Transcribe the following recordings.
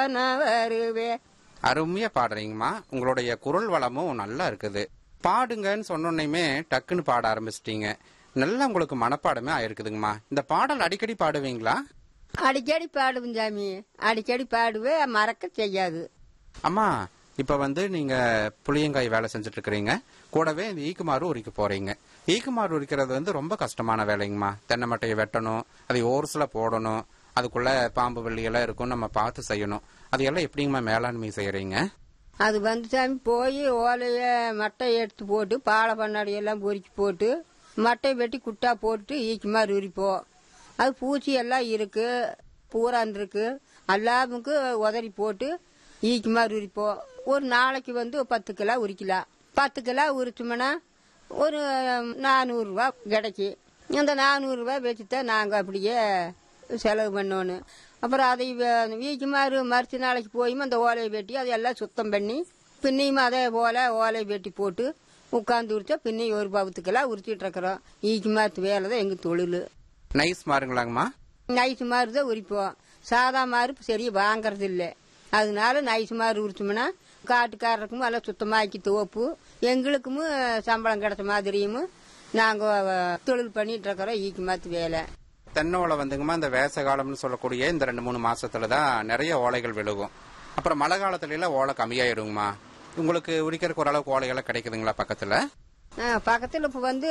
நான் வருவேன் அருமையா பாடுறீங்கம்மா உங்களுடைய குரல் வளமும் நல்லா இருக்குது பாடுங்கன்னு சொன்னோன்னையுமே டக்குன்னு பாட ஆரம்பிச்சிட்டீங்க நல்லா உங்களுக்கு மனப்பாடமே ஆயிருக்குதுங்கம்மா இந்த பாடல் அடிக்கடி பாடுவீங்களா அடிக்கடி பாடுவேன் சாமி அடிக்கடி பாடுவேன் மறக்க செய்யாது அம்மா இப்ப வந்து நீங்க புளியங்காய் வேலை செஞ்சுட்டு இருக்கிறீங்க கூடவே இந்த ஈக்குமாறு உரிக்க போறீங்க ஈக்குமாறு உரிக்கிறது வந்து ரொம்ப கஷ்டமான வேலைங்கம்மா தென்னை மட்டையை வெட்டணும் அதை ஓர்ஸ்ல போடணும் அதுக்குள்ள பாம்பு வெள்ளி எல்லாம் இருக்கும் நம்ம பார்த்து செய்யணும் அது எல்லாம் எப்படிங்கம்மா மேலாண்மை செய்யறீங்க அது வந்து சாமி போய் ஓலைய மட்டை எடுத்து போட்டு பாலை பண்ணாடி எல்லாம் பொறுக்கி போட்டு மட்டை வெட்டி குட்டா போட்டு ஈக்கி மாதிரி உரிப்போம் அது பூச்சி எல்லாம் இருக்கு பூரான் இருக்கு எல்லாமுக்கு உதறி போட்டு ஈக்கி மாதிரி உரிப்போம் ஒரு நாளைக்கு வந்து பத்து கிலோ உரிக்கலாம் பத்து கிலோ உரிச்சோம்னா ஒரு நானூறுரூவா கிடைக்கி அந்த நானூறுரூவா வச்சு தான் நாங்கள் அப்படியே செலவு பண்ணோன்னு அப்புறம் அதை வ- வீக்குமாறு மறுத்து நாளைக்கு போயும் அந்த ஓலையை வெட்டி அதையெல்லாம் சுத்தம் பண்ணி பின்னையும் அதே போல் ஓலையை வெட்டி போட்டு உட்காந்து உரிச்சா பின்னையும் ஒரு பவுத்துக்கெல்லாம் உரிச்சிட்டு இருக்கிறோம் ஈக்கு மாத்து வேலை தான் எங்கள் தொழில் நைஸ் மாறுங்களாங்கம்மா நைஸ் மாதிரி தான் உரிப்போம் சாதா மாதிரி சரியா வாங்கறது இல்லை அதனால நைஸ் மாதிரி உரிச்சோம்னா காட்டுக்காரருக்கும் எல்லாம் சுத்தமாக்கி துவப்பு எங்களுக்கும் சம்பளம் கிடைச்ச மாதிரியும் நாங்கள் தொழில் பண்ணிட்டு இருக்கிறோம் ஈக்கு மாத்து வேலை தென்னை ஓலை வந்துங்கம்மா இந்த வேச காலம்னு சொல்லக்கூடிய இந்த ரெண்டு மூணு மாசத்துல தான் நிறைய ஓலைகள் விழுகும் அப்புறம் மழை காலத்துல எல்லாம் ஓலை கம்மியாயிருங்கம்மா உங்களுக்கு உரிக்கிறதுக்கு ஓரளவுக்கு ஓலைகள்லாம் கிடைக்குதுங்களா பக்கத்துல பக்கத்தில் இப்போ வந்து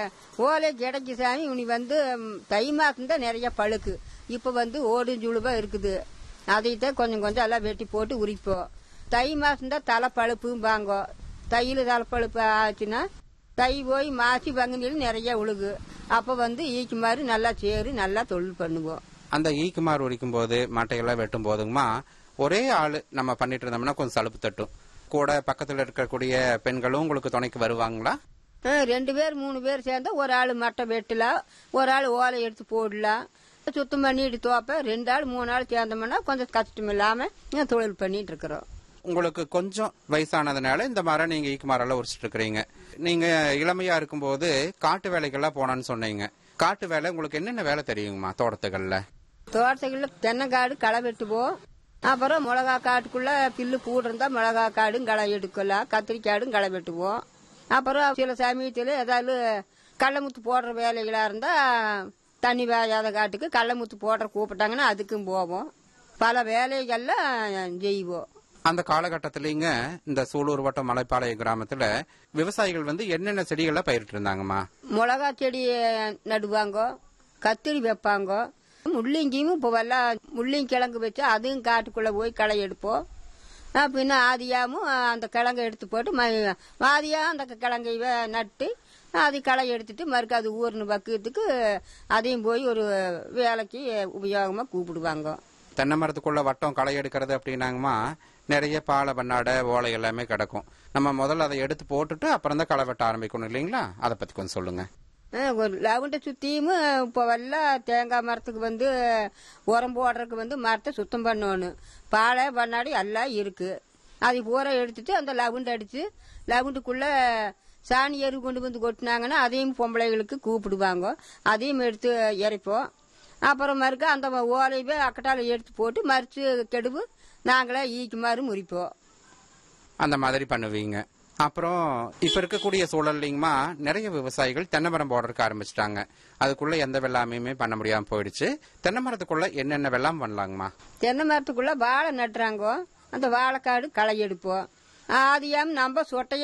ஓலை கிடைக்கு சாமி இனி வந்து ம், தை மாதம் தான் நிறைய பழுக்கு இப்போ வந்து ஓடும் சுழுவா இருக்குது அதைத்தான் கொஞ்சம் கொஞ்சம் எல்லாம் வெட்டி போட்டு உரிப்போம் தை மாதம் தான் தலை பழுப்பும் வாங்கோ தையில் தலை பழுப்பு ஆச்சுன்னா தை போய் மாசி பங்குனியில் நிறைய உழுகு அப்போ வந்து ஈக்கு மாதிரி நல்லா சேரு நல்லா தொழில் பண்ணுவோம் அந்த ஈக்குமார் உரிக்கும் போது மட்டையெல்லாம் வெட்டும் போதுங்கம்மா ஒரே ஆளு நம்ம பண்ணிட்டு இருந்தோம்னா கொஞ்சம் சலுப்பு தட்டும் கூட பக்கத்துல இருக்கக்கூடிய பெண்களும் உங்களுக்கு துணைக்கு வருவாங்களா ஆ, ரெண்டு பேர் மூணு பேர் சேர்ந்தா ஒரு ஆள் மட்டை வெட்டலாம் ஒரு ஆள் ஓலை எடுத்து போடலாம் சுத்தம் பண்ணிட்டு தோப்ப ரெண்டு ஆள் மூணு ஆள் சேர்ந்தோம்னா கொஞ்சம் கஷ்டம் இல்லாம நான் தொழில் பண்ணிட்டு இருக்கிறோம் உங்களுக்கு கொஞ்சம் வயசானதுனால இந்த மரம் நீங்க ஈக்குமாரெல்லாம் உரிச்சிட்டு இருக்கிறீங்க நீங்க இளமையா இருக்கும்போது காட்டு வேலைக்கெல்லாம் போனான்னு சொன்னீங்க காட்டு வேலை உங்களுக்கு என்னென்ன வேலை தெரியுங்கம்மா தோட்டத்துகள்ல தோட்டத்துக்குள்ள தென்னைக்காடு களை வெட்டுவோம் அப்புறம் மிளகா காட்டுக்குள்ள பில்லு கூடு இருந்தா மிளகா காடும் களை எடுக்கலாம் கத்திரிக்காடும் களை வெட்டுவோம் அப்புறம் சில சமயத்தில் ஏதாவது கடலமுத்து போடுற வேலைகளா இருந்தா தண்ணி வேயாத காட்டுக்கு கடலமுத்து போடுற கூப்பிட்டாங்கன்னா அதுக்கும் போவோம் பல வேலைகள்லாம் செய்வோம் அந்த காலகட்டத்திலங்க இந்த சூலூர் வட்டம் மலைப்பாளைய கிராமத்துல விவசாயிகள் வந்து என்னென்ன செடிகளை பயிரிட்டு இருந்தாங்கம்மா மிளகா செடி நடுவாங்க கத்திரி வைப்பாங்க முள்ளங்கியும் இப்போ எல்லாம் முள்ளங்கி கிழங்கு வச்சு அதுவும் காட்டுக்குள்ளே போய் களை எடுப்போம் ஆ, பின்ன ஆதியாமும் அந்த கிழங்கை எடுத்து போட்டு ம- ஆதியா அந்த கிழங்கை வ- நட்டு அது களை எடுத்துட்டு மறுக்க அது ஊர்னு பக்கத்துக்கு அதையும் போய் ஒரு வேலைக்கு உபயோகமாக கூப்பிடுவாங்க தென்னை மரத்துக்குள்ள வட்டம் களை எடுக்கிறது அப்படின்னாங்கம்மா நிறைய பாலை பண்ணாடை ஓலை எல்லாமே கிடக்கும் நம்ம முதல்ல அதை எடுத்து போட்டுட்டு அப்புறம் தான் களை வெட்ட ஆரம்பிக்கணும் இல்லைங்களா அதை பத்தி கொஞ்சம் சொல்லுங்க ஆ, ஒரு லவுண்டை சுற்றியும் இப்போ எல்லாம் தேங்காய் மரத்துக்கு வந்து உரம் போடுறதுக்கு வந்து மரத்தை சுத்தம் பண்ணணும் பாலை பண்ணாடி எல்லாம் இருக்கு அது பூரா எடுத்துட்டு அந்த லவுண்டு அடித்து லவுண்டுக்குள்ளே சாணி எரு கொண்டு வந்து கொட்டினாங்கன்னா அதையும் பொம்பளைகளுக்கு கூப்பிடுவாங்க அதையும் எடுத்து இறைப்போம் அப்புறம் மறுக்க அந்த ஓலையவே அக்கட்டால எடுத்து போட்டு மறித்து கெடுவு நாங்களே ஈக்கு மாதிரி முறிப்போம் அந்த மாதிரி பண்ணுவீங்க அப்புறம் இப்ப இருக்கக்கூடிய சூழல்லைங்கம்மா நிறைய விவசாயிகள் தென்னை மரம் போடுறதுக்கு ஆரம்பிச்சிட்டாங்க அதுக்குள்ள எந்த வெள்ளாமையுமே பண்ண முடியாம போயிடுச்சு தென்னை மரத்துக்குள்ள என்னென்ன வெள்ளாம் பண்ணலாங்கம்மா தென்னை மரத்துக்குள்ள வாழை நட்டுறாங்க அந்த வாழைக்காடு களை எடுப்போம் ஆதியாம் நம்ம சொட்டைய